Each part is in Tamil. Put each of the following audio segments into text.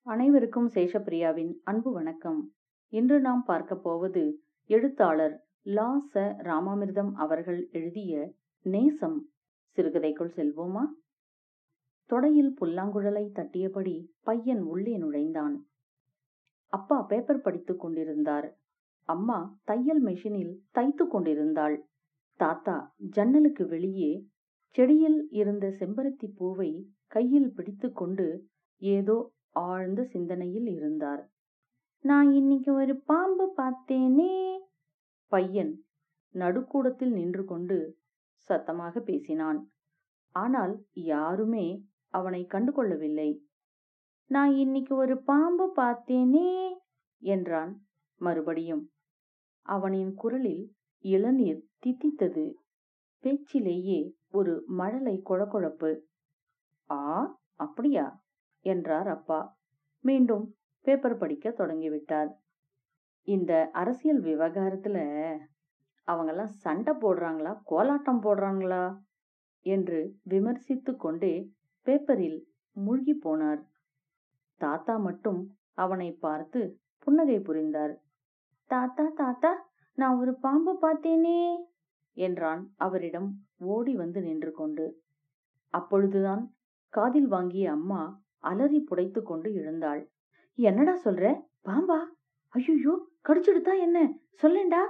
அனைவருக்கும் சேஷப்பிரியாவின் அன்பு வணக்கம் இன்று நாம் பார்க்க போவது எழுத்தாளர் லா ச ராமாமிர்தம் அவர்கள் எழுதிய நேசம் சிறுகதைக்குள் செல்வோமா தொடையில் புல்லாங்குழலை தட்டியபடி பையன் உள்ளே நுழைந்தான் அப்பா பேப்பர் படித்துக் கொண்டிருந்தார் அம்மா தையல் மெஷினில் தைத்து கொண்டிருந்தாள் தாத்தா ஜன்னலுக்கு வெளியே செடியில் இருந்த செம்பருத்தி பூவை கையில் பிடித்துக்கொண்டு ஏதோ ஆழ்ந்த சிந்தனையில் இருந்தார் நான் இன்னைக்கு ஒரு பாம்பு பார்த்தேனே பையன் நடுக்கூடத்தில் நின்று கொண்டு சத்தமாக பேசினான் ஆனால் யாருமே அவனை கண்டுகொள்ளவில்லை நான் இன்னைக்கு ஒரு பாம்பு பார்த்தேனே என்றான் மறுபடியும் அவனின் குரலில் இளநீர் தித்தித்தது பேச்சிலேயே ஒரு மழலை கொழகொழப்பு ஆ அப்படியா என்றார் அப்பா மீண்டும் பேப்பர் படிக்க தொடங்கிவிட்டார் இந்த அரசியல் விவகாரத்துல அவங்கெல்லாம் சண்டை போடுறாங்களா கோலாட்டம் போடுறாங்களா என்று விமர்சித்து கொண்டே பேப்பரில் மூழ்கி போனார் தாத்தா மட்டும் அவனை பார்த்து புன்னகை புரிந்தார் தாத்தா தாத்தா நான் ஒரு பாம்பு பார்த்தேனே என்றான் அவரிடம் ஓடி வந்து நின்று கொண்டு அப்பொழுதுதான் காதில் வாங்கிய அம்மா அலறி புடைத்து கொண்டு எழுந்தாள் என்னடா சொல்ற பாம்பா ஐயோ கடிச்சிடுதா என்ன சொல்லேண்டா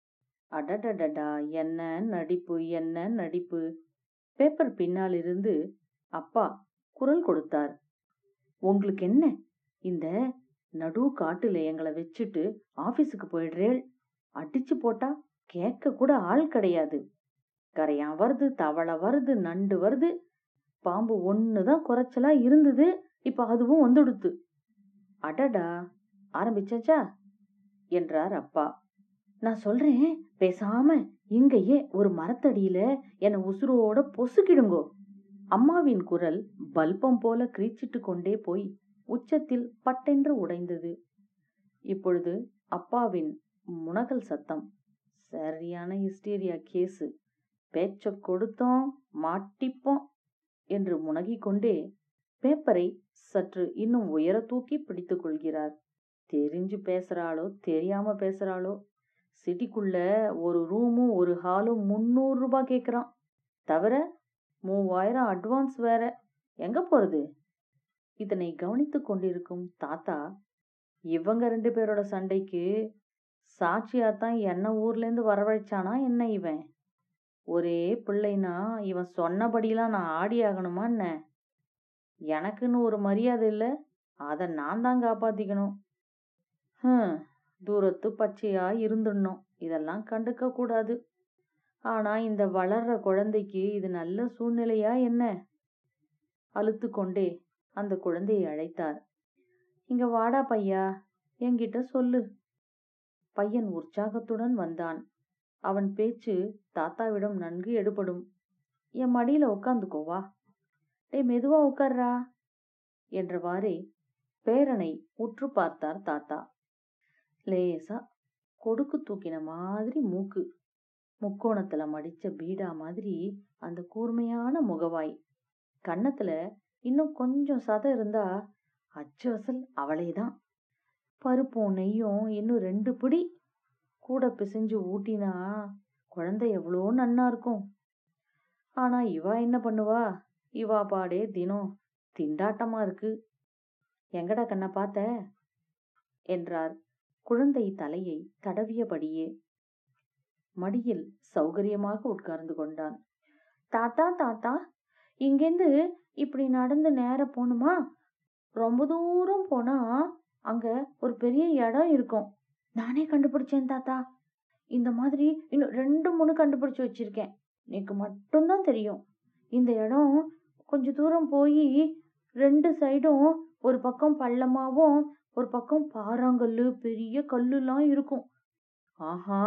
அடடடடா என்ன நடிப்பு என்ன நடிப்பு பேப்பர் பின்னால் இருந்து அப்பா குரல் கொடுத்தார் உங்களுக்கு என்ன இந்த நடு காட்டுல எங்களை வச்சுட்டு ஆபீஸுக்கு போயிடுறேள் அடிச்சு போட்டா கேட்க கூட ஆள் கிடையாது கரையான் வருது தவளை வருது நண்டு வருது பாம்பு ஒண்ணுதான் குறைச்சலா இருந்தது இப்ப அதுவும் வந்துடுத்து அடடா ஆரம்பிச்சாச்சா என்றார் அப்பா நான் சொல்றேன் பேசாம இங்கேயே ஒரு மரத்தடியில என்னை உசுரோட பொசுக்கிடுங்கோ அம்மாவின் குரல் பல்பம் போல கிரீச்சிட்டு கொண்டே போய் உச்சத்தில் பட்டென்று உடைந்தது இப்பொழுது அப்பாவின் முனகல் சத்தம் சரியான ஹிஸ்டீரியா கேஸு பேச்ச கொடுத்தோம் மாட்டிப்போம் என்று முனகிக் கொண்டே பேப்பரை சற்று இன்னும் உயர தூக்கி பிடித்துக் கொள்கிறார் தெரிஞ்சு பேசுறாளோ தெரியாம பேசுறாளோ சிட்டிக்குள்ள ஒரு ரூமும் ஒரு ஹாலும் முந்நூறு ரூபாய் கேட்குறான் தவிர மூவாயிரம் அட்வான்ஸ் வேற எங்க போறது இதனை கவனித்து கொண்டிருக்கும் தாத்தா இவங்க ரெண்டு பேரோட சண்டைக்கு சாட்சியாத்தான் என்ன ஊர்லேருந்து வரவழைச்சானா என்ன இவன் ஒரே பிள்ளைனா இவன் சொன்னபடியெல்லாம் நான் ஆடி ஆகணுமா என்ன எனக்குன்னு ஒரு மரியாதை இல்லை அதை நான் தான் காப்பாத்திக்கணும் ஹம் தூரத்து பச்சையா இருந்துடணும் இதெல்லாம் கண்டுக்க கூடாது ஆனா இந்த வளர்ற குழந்தைக்கு இது நல்ல சூழ்நிலையா என்ன அழுத்து கொண்டே அந்த குழந்தையை அழைத்தார் இங்க வாடா பையா என்கிட்ட சொல்லு பையன் உற்சாகத்துடன் வந்தான் அவன் பேச்சு தாத்தாவிடம் நன்கு எடுபடும் என் மடியில உட்காந்துக்கோவா டே மெதுவா உட்கார்றா என்றவாறே பேரனை உற்று பார்த்தார் தாத்தா லேசா கொடுக்கு தூக்கின மாதிரி மூக்கு முக்கோணத்துல மடிச்ச பீடா மாதிரி அந்த கூர்மையான முகவாய் கன்னத்துல இன்னும் கொஞ்சம் சத இருந்தா அச்சு அசல் அவளேதான் பருப்பும் நெய்யும் இன்னும் ரெண்டு பிடி கூட பிசைஞ்சு ஊட்டினா குழந்தை எவ்வளோ நன்னா இருக்கும் ஆனா இவா என்ன பண்ணுவா இவா பாடே தினம் திண்டாட்டமா இருக்கு எங்கடா கண்ணை பார்த்த என்றார் குழந்தை தலையை தடவியபடியே மடியில் சௌகரியமாக உட்கார்ந்து கொண்டான் தாத்தா தாத்தா இங்கேருந்து இப்படி நடந்து நேர போணுமா ரொம்ப தூரம் போனா அங்க ஒரு பெரிய இடம் இருக்கும் நானே கண்டுபிடிச்சேன் தாத்தா இந்த மாதிரி இன்னும் ரெண்டு மூணு கண்டுபிடிச்சு வச்சிருக்கேன் எனக்கு மட்டும்தான் தெரியும் இந்த இடம் கொஞ்ச தூரம் போய் ரெண்டு சைடும் ஒரு பக்கம் பள்ளமாவும் ஒரு பக்கம் பாறாங்கல்லு பெரிய கல்லுலாம் இருக்கும் ஆஹா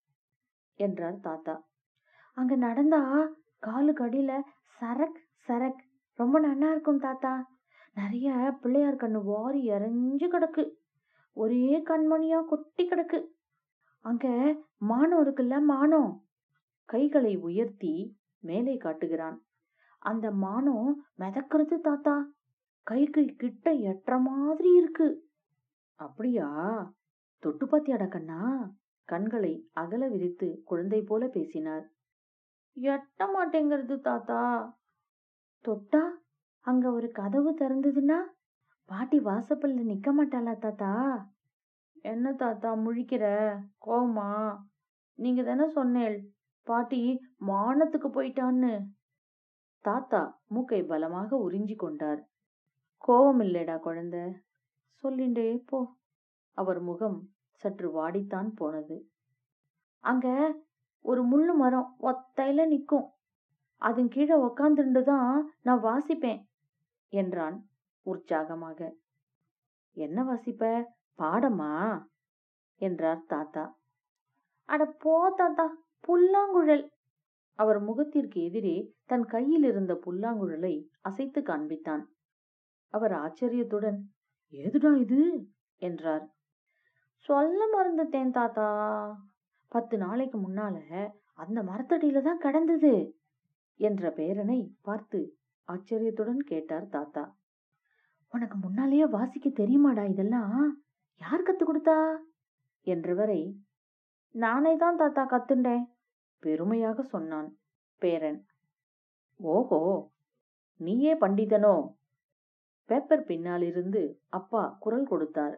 என்றார் தாத்தா அங்க நடந்தா காலுக்கு அடியில சரக் சரக் ரொம்ப நல்லா இருக்கும் தாத்தா நிறைய பிள்ளையார் கண்ணு வாரி இறைஞ்சு கிடக்கு ஒரே கண்மணியா கொட்டி கிடக்கு அங்க மானம் இருக்குல்ல மானம் கைகளை உயர்த்தி மேலே காட்டுகிறான் அந்த மானம் மிதக்கிறது தாத்தா கைக்கு கிட்ட எட்டுற மாதிரி இருக்கு அப்படியா தொட்டு பாத்தியாடா கண்ணா கண்களை அகல விரித்து குழந்தை போல பேசினார் எட்ட மாட்டேங்கிறது தாத்தா தொட்டா அங்க ஒரு கதவு திறந்ததுன்னா பாட்டி வாசப்பல்ல நிக்க மாட்டாளா தாத்தா என்ன தாத்தா முழிக்கிற கோவமா நீங்க தானே சொன்னேள் பாட்டி மானத்துக்கு போயிட்டான்னு தாத்தா மூக்கை பலமாக உறிஞ்சி கொண்டார் கோவம் இல்லைடா குழந்தை சொல்லிண்டே போ அவர் முகம் சற்று வாடித்தான் போனது அங்க ஒரு முள்ளு மரம் ஒத்தையில நிக்கும் அதன் கீழே உக்காந்துண்டு தான் நான் வாசிப்பேன் என்றான் உற்சாகமாக என்ன வாசிப்ப பாடமா என்றார் தாத்தா அட போ தாத்தா புல்லாங்குழல் அவர் முகத்திற்கு எதிரே தன் கையில் இருந்த புல்லாங்குழலை அசைத்து காண்பித்தான் அவர் ஆச்சரியத்துடன் ஏதுடா இது என்றார் சொல்ல மறந்துட்டேன் தாத்தா பத்து நாளைக்கு முன்னால அந்த மரத்தடியில தான் கடந்தது என்ற பேரனை பார்த்து ஆச்சரியத்துடன் கேட்டார் தாத்தா உனக்கு முன்னாலேயே வாசிக்க தெரியுமாடா இதெல்லாம் யார் கத்து கொடுத்தா என்றவரை நானே தான் தாத்தா கத்துண்டேன் பெருமையாக சொன்னான் பேரன் ஓஹோ நீயே பண்டிதனோ பேப்பர் பின்னாலிருந்து அப்பா குரல் கொடுத்தார்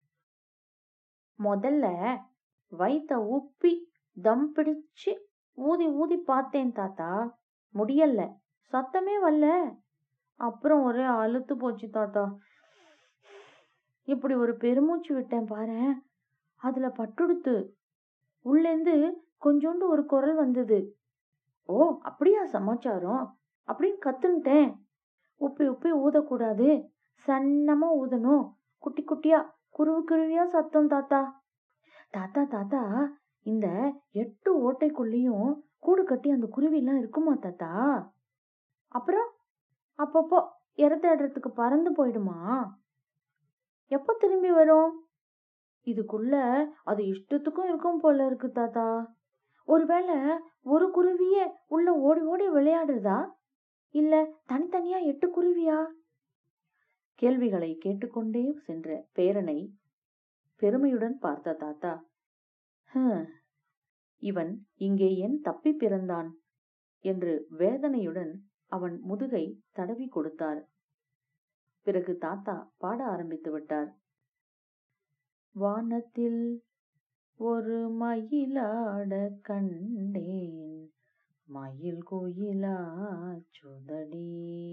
முதல்ல வயித்த உப்பி தம் பிடிச்சு ஊதி ஊதி பார்த்தேன் தாத்தா முடியல சத்தமே வரல அப்புறம் ஒரே அழுத்து போச்சு தாத்தா இப்படி ஒரு பெருமூச்சு விட்டேன் பாரு அதுல பட்டுடுத்து உள்ளேந்து கொஞ்சோண்டு ஒரு குரல் வந்தது ஓ அப்படியா சமாச்சாரம் அப்படின்னு கத்துன்ட்டேன் உப்பி உப்பி ஊதக்கூடாது சன்னமா ஊதணும் குட்டி குட்டியா குருவி குருவியா சத்தம் தாத்தா தாத்தா தாத்தா இந்த எட்டு ஓட்டைக்குள்ளேயும் கூடு கட்டி அந்த குருவிலாம் இருக்குமா தாத்தா அப்புறம் அப்பப்போ இறத்தேடுறதுக்கு பறந்து போயிடுமா எப்போ திரும்பி வரும் இதுக்குள்ள அது இஷ்டத்துக்கும் இருக்கும் போல இருக்கு தாத்தா ஒருவேளை ஒரு குருவியே உள்ள ஓடி ஓடி விளையாடுறதா இல்ல தனித்தனியா எட்டு குருவியா கேள்விகளை கேட்டுக்கொண்டே சென்ற பேரனை பெருமையுடன் பார்த்த தாத்தா "ஹம், இவன் இங்கே ஏன் தப்பி பிறந்தான் என்று வேதனையுடன் அவன் முதுகை தடவி கொடுத்தார் பிறகு தாத்தா பாட ஆரம்பித்து விட்டார் வானத்தில் ஒரு மயிலாட கண்டேன் மயில் கோயிலா சுதடி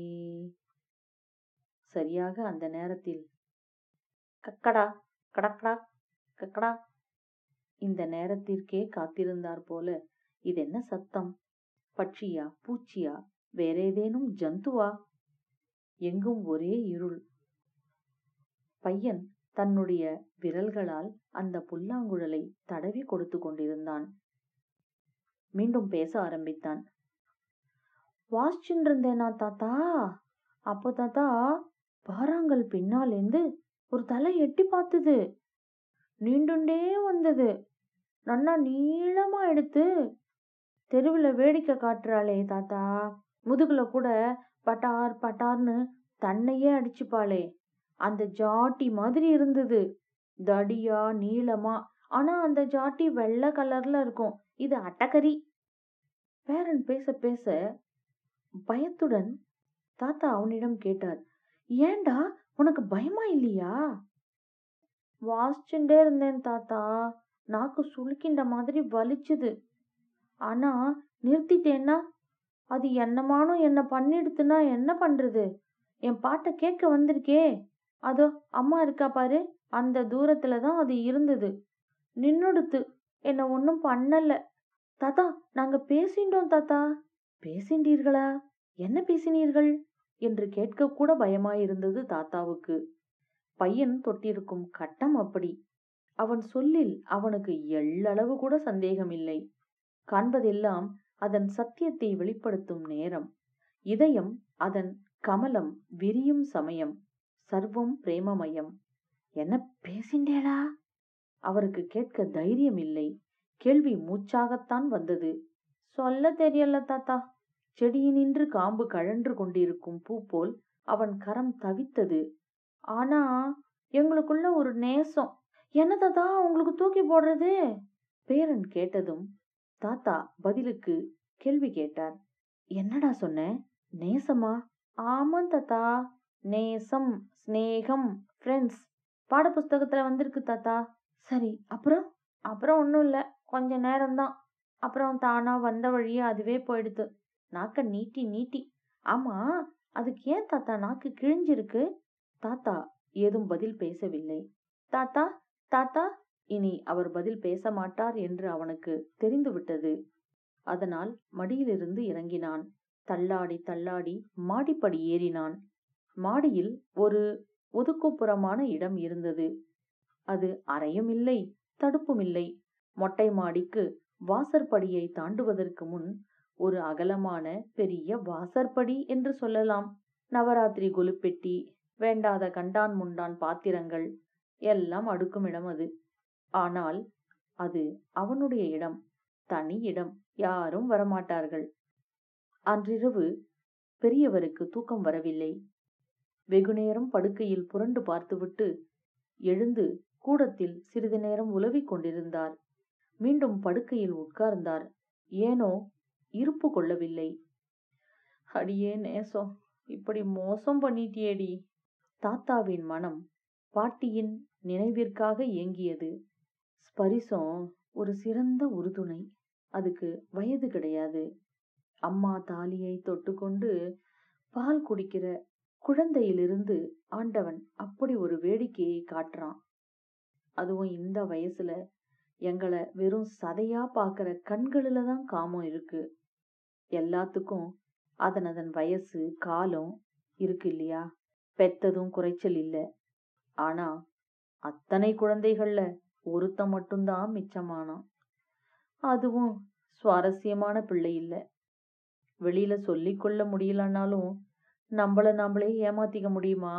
சரியாக அந்த நேரத்தில் கக்கடா கடக்கடா கக்கடா இந்த நேரத்திற்கே காத்திருந்தார் போல இதென்ன சத்தம் பட்சியா பூச்சியா வேற ஏதேனும் ஜந்துவா எங்கும் ஒரே இருள் பையன் தன்னுடைய விரல்களால் அந்த புல்லாங்குழலை தடவி கொடுத்து கொண்டிருந்தான் மீண்டும் பேச ஆரம்பித்தான் வாசிச்சுட்டு இருந்தேனா தாத்தா அப்போ தாத்தா பாறாங்கல் பின்னாலேந்து ஒரு தலை எட்டி பார்த்தது நீண்டுண்டே வந்தது நன்னா நீளமா எடுத்து தெருவில் வேடிக்கை காட்டுறாளே தாத்தா முதுகுல கூட பட்டார் பட்டார்னு தன்னையே அடிச்சுப்பாளே அந்த ஜாட்டி மாதிரி இருந்தது தடியா நீளமா ஆனா அந்த ஜாட்டி வெள்ளை கலர்ல இருக்கும் இது அட்டகரி பேரன் பேச பேச பயத்துடன் தாத்தா அவனிடம் கேட்டார் ஏன்டா உனக்கு பயமா இல்லையா வாசிச்சுட்டே இருந்தேன் தாத்தா நாக்கு சுளுக்கின்ற மாதிரி வலிச்சுது ஆனா நிறுத்திட்டேன்னா அது என்னமானும் என்ன பண்ணிடுத்துன்னா என்ன பண்றது என் பாட்டை கேட்க வந்திருக்கே அதோ அம்மா இருக்கா பாரு அந்த தூரத்துல தான் அது இருந்தது நின்னுடுத்து என்ன ஒன்றும் பண்ணல தாத்தா நாங்க பேசிண்டோம் தாத்தா பேசிண்டீர்களா என்ன பேசினீர்கள் என்று கேட்க கூட பயமாயிருந்தது தாத்தாவுக்கு பையன் தொட்டிருக்கும் கட்டம் அப்படி அவன் சொல்லில் அவனுக்கு எள்ளளவு கூட சந்தேகமில்லை காண்பதெல்லாம் அதன் சத்தியத்தை வெளிப்படுத்தும் நேரம் இதயம் அதன் கமலம் விரியும் சமயம் சர்வம் பிரேமமயம் என்ன பேசிண்டேளா அவருக்கு கேட்க தைரியம் இல்லை கேள்வி மூச்சாகத்தான் வந்தது சொல்ல தெரியல தாத்தா செடியினின்று காம்பு கழன்று கொண்டிருக்கும் பூ போல் அவன் கரம் தவித்தது ஆனா எங்களுக்குள்ள ஒரு நேசம் என்னதை தான் உங்களுக்கு தூக்கி போடுறது பேரன் கேட்டதும் தாத்தா பதிலுக்கு கேள்வி கேட்டார் என்னடா சொன்ன நேசமா ஆமாம் தாத்தா நேசம் ஸ்நேகம் ஃப்ரெண்ட்ஸ் பாடப்புஸ்தகத்துல வந்திருக்கு தாத்தா சரி அப்புறம் அப்புறம் ஒன்றும் இல்லை கொஞ்ச நேரம்தான் அப்புறம் தானா வந்த வழியே அதுவே போயிடுது நாக்க நீட்டி நீட்டி ஆமா அதுக்கு ஏன் தாத்தா நாக்கு கிழிஞ்சிருக்கு தாத்தா ஏதும் பதில் பேசவில்லை தாத்தா தாத்தா இனி அவர் பதில் பேச மாட்டார் என்று அவனுக்கு தெரிந்துவிட்டது அதனால் மடியிலிருந்து இறங்கினான் தள்ளாடி தள்ளாடி மாடிப்படி ஏறினான் மாடியில் ஒரு ஒதுக்குப்புறமான இடம் இருந்தது அது அறையும் இல்லை தடுப்பும் இல்லை மொட்டை மாடிக்கு வாசற்படியை தாண்டுவதற்கு முன் ஒரு அகலமான பெரிய வாசற்படி என்று சொல்லலாம் நவராத்திரி கொலுப்பெட்டி வேண்டாத கண்டான் முண்டான் பாத்திரங்கள் எல்லாம் அடுக்கும் இடம் அது ஆனால் அது அவனுடைய இடம் தனி இடம் யாரும் வரமாட்டார்கள் அன்றிரவு பெரியவருக்கு தூக்கம் வரவில்லை வெகுநேரம் படுக்கையில் புரண்டு பார்த்துவிட்டு எழுந்து கூடத்தில் சிறிது நேரம் உலவிக் கொண்டிருந்தார் மீண்டும் படுக்கையில் உட்கார்ந்தார் ஏனோ இருப்பு கொள்ளவில்லை அடியே நேசம் இப்படி மோசம் பண்ணிட்டியேடி தாத்தாவின் மனம் பாட்டியின் நினைவிற்காக ஏங்கியது ஸ்பரிசம் ஒரு சிறந்த உறுதுணை அதுக்கு வயது கிடையாது அம்மா தாலியை தொட்டுக்கொண்டு பால் குடிக்கிற குழந்தையிலிருந்து ஆண்டவன் அப்படி ஒரு வேடிக்கையை காட்டுறான் அதுவும் இந்த வயசுல எங்களை வெறும் சதையா பாக்குற கண்களில தான் காமம் இருக்கு எல்லாத்துக்கும் அதன் அதன் வயசு காலம் இருக்கு இல்லையா பெத்ததும் குறைச்சல் இல்ல ஆனா அத்தனை குழந்தைகள்ல ஒருத்த மட்டும்தான் மிச்சமானான் அதுவும் சுவாரஸ்யமான பிள்ளை இல்ல வெளியில சொல்லிக்கொள்ள முடியலன்னாலும் நம்மள நாமளே ஏமாத்திக்க முடியுமா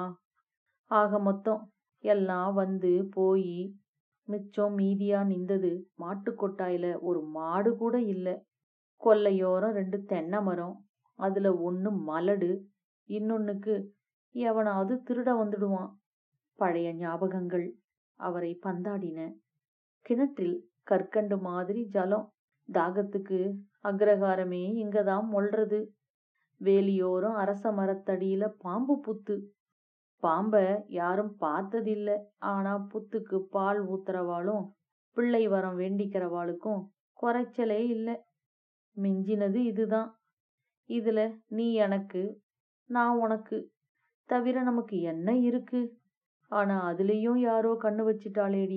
ஆக மொத்தம் எல்லாம் வந்து போய் மிச்சம் மீதியா நிந்தது மாட்டுக்கொட்டாயில ஒரு மாடு கூட இல்ல கொல்லையோரம் ரெண்டு தென்னை மரம் அதுல ஒண்ணு மலடு இன்னொன்னுக்கு எவனாவது திருட வந்துடுவான் பழைய ஞாபகங்கள் அவரை பந்தாடின கிணற்றில் கற்கண்டு மாதிரி ஜலம் தாகத்துக்கு அக்ரகாரமே இங்கதான் மொள்றது வேலியோரம் அரச மரத்தடியில பாம்பு புத்து பாம்ப யாரும் பார்த்ததில்ல ஆனா புத்துக்கு பால் ஊத்துறவாளும் பிள்ளை வரம் வேண்டிக்கிறவாளுக்கும் குறைச்சலே இல்ல மிஞ்சினது இதுதான் இதுல நீ எனக்கு நான் உனக்கு தவிர நமக்கு என்ன இருக்கு ஆனா அதுலயும் யாரோ கண்ணு வச்சிட்டாளேடி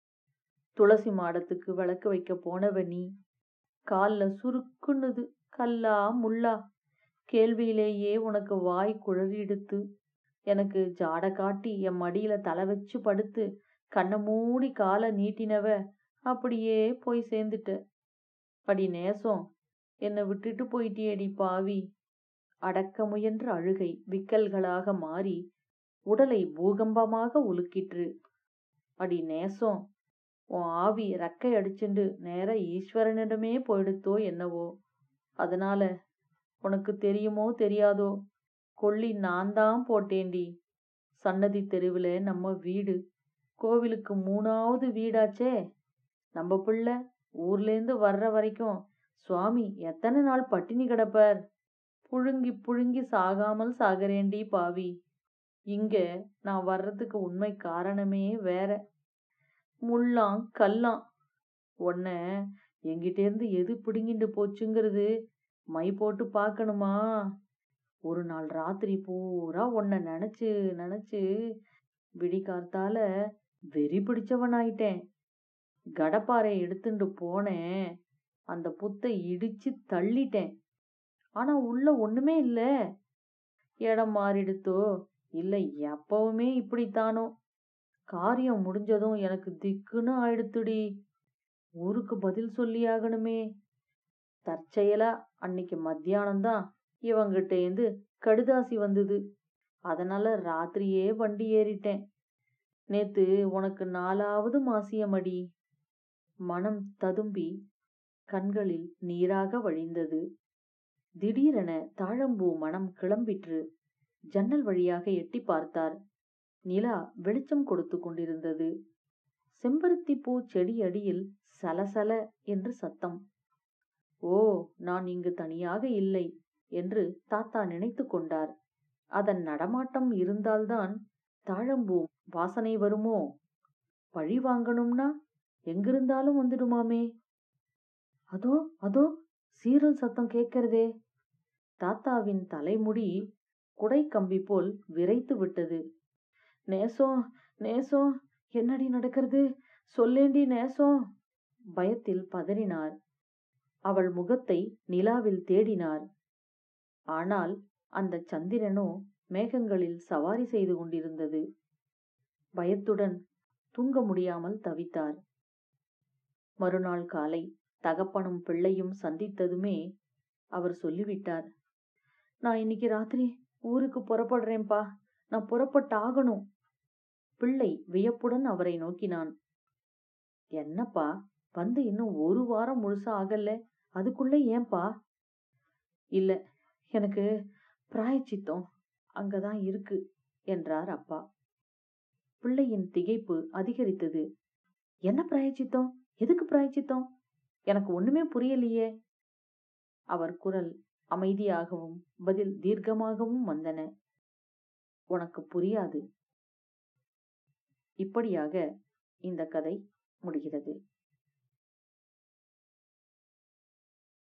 துளசி மாடத்துக்கு விளக்கு வைக்க போனவ நீ கால்ல சுருக்குன்னுது கல்லா முள்ளா கேள்வியிலேயே உனக்கு வாய் குழறிடுத்து எனக்கு ஜாட காட்டி என் மடியில தலை வச்சு படுத்து கண்ணை மூடி காலை நீட்டினவ அப்படியே போய் சேர்ந்துட்ட அடி நேசம் என்னை விட்டுட்டு போயிட்டியேடி பாவி அடக்க முயன்ற அழுகை விக்கல்களாக மாறி உடலை பூகம்பமாக உலுக்கிற்று அடி நேசம் உன் ஆவி ரெக்கை அடிச்சுண்டு நேர ஈஸ்வரனிடமே போயிடுத்தோ என்னவோ அதனால உனக்கு தெரியுமோ தெரியாதோ கொள்ளி நான் தான் போட்டேன்டி சன்னதி தெருவில் நம்ம வீடு கோவிலுக்கு மூணாவது வீடாச்சே நம்ம பிள்ளை ஊர்லேருந்து வர்ற வரைக்கும் சுவாமி எத்தனை நாள் பட்டினி கிடப்பார் புழுங்கி புழுங்கி சாகாமல் சாகரேண்டி பாவி இங்க நான் வர்றதுக்கு உண்மை காரணமே வேற முள்ளாம் கல்லாம் உன்ன எங்கிட்டேருந்து எது பிடுங்கிட்டு போச்சுங்கிறது மை போட்டு பார்க்கணுமா ஒரு நாள் ராத்திரி பூரா உன்னை நினைச்சு நினைச்சு விடிகார்த்தால வெறி பிடிச்சவனாயிட்டேன் கடப்பாறை எடுத்துட்டு போனேன் அந்த புத்தை இடிச்சு தள்ளிட்டேன் ஆனா உள்ள ஒண்ணுமே இல்ல இடம் மாறிடுத்தோ இல்ல எப்பவுமே இப்படித்தானோ காரியம் முடிஞ்சதும் எனக்கு திக்குன்னு ஆயிடுத்துடி ஊருக்கு பதில் சொல்லியாகணுமே தற்செயலா அன்னைக்கு மத்தியானம் தான் இவங்கிட்ட இருந்து கடுதாசி வந்தது அதனால ராத்திரியே வண்டி ஏறிட்டேன் நேத்து உனக்கு நாலாவது மாசியமடி மனம் ததும்பி கண்களில் நீராக வழிந்தது திடீரென தாழம்பூ மனம் கிளம்பிற்று ஜன்னல் வழியாக எட்டி பார்த்தார் நிலா வெளிச்சம் கொடுத்து கொண்டிருந்தது செம்பருத்தி பூ செடி அடியில் சலசல என்று சத்தம் ஓ நான் இங்கு தனியாக இல்லை என்று தாத்தா நினைத்து கொண்டார் அதன் நடமாட்டம் இருந்தால்தான் தாழம்பூ வாசனை வருமோ பழி வாங்கணும்னா எங்கிருந்தாலும் வந்துடுமாமே அதோ அதோ சீரல் சத்தம் கேட்கிறதே தாத்தாவின் தலைமுடி குடை கம்பி போல் விரைத்து விட்டது நேசம் நேசம் என்னடி நடக்கிறது சொல்லேண்டி நேசம் பயத்தில் பதறினார் அவள் முகத்தை நிலாவில் தேடினார் ஆனால் அந்த சந்திரனோ மேகங்களில் சவாரி செய்து கொண்டிருந்தது பயத்துடன் தூங்க முடியாமல் தவித்தார் மறுநாள் காலை தகப்பனும் பிள்ளையும் சந்தித்ததுமே அவர் சொல்லிவிட்டார் நான் இன்னைக்கு ராத்திரி ஊருக்கு புறப்படுறேன்பா நான் புறப்பட்டாகணும் பிள்ளை வியப்புடன் அவரை நோக்கினான் என்னப்பா வந்து இன்னும் ஒரு வாரம் முழுசா ஆகல அதுக்குள்ள ஏன்பா இல்ல எனக்கு பிராயச்சித்தம் அங்கதான் இருக்கு என்றார் அப்பா பிள்ளையின் திகைப்பு அதிகரித்தது என்ன பிராயச்சித்தம் எதுக்கு பிராயச்சித்தம் எனக்கு ஒண்ணுமே புரியலையே அவர் குரல் அமைதியாகவும் பதில் தீர்க்கமாகவும் வந்தன உனக்கு புரியாது இப்படியாக இந்த கதை முடிகிறது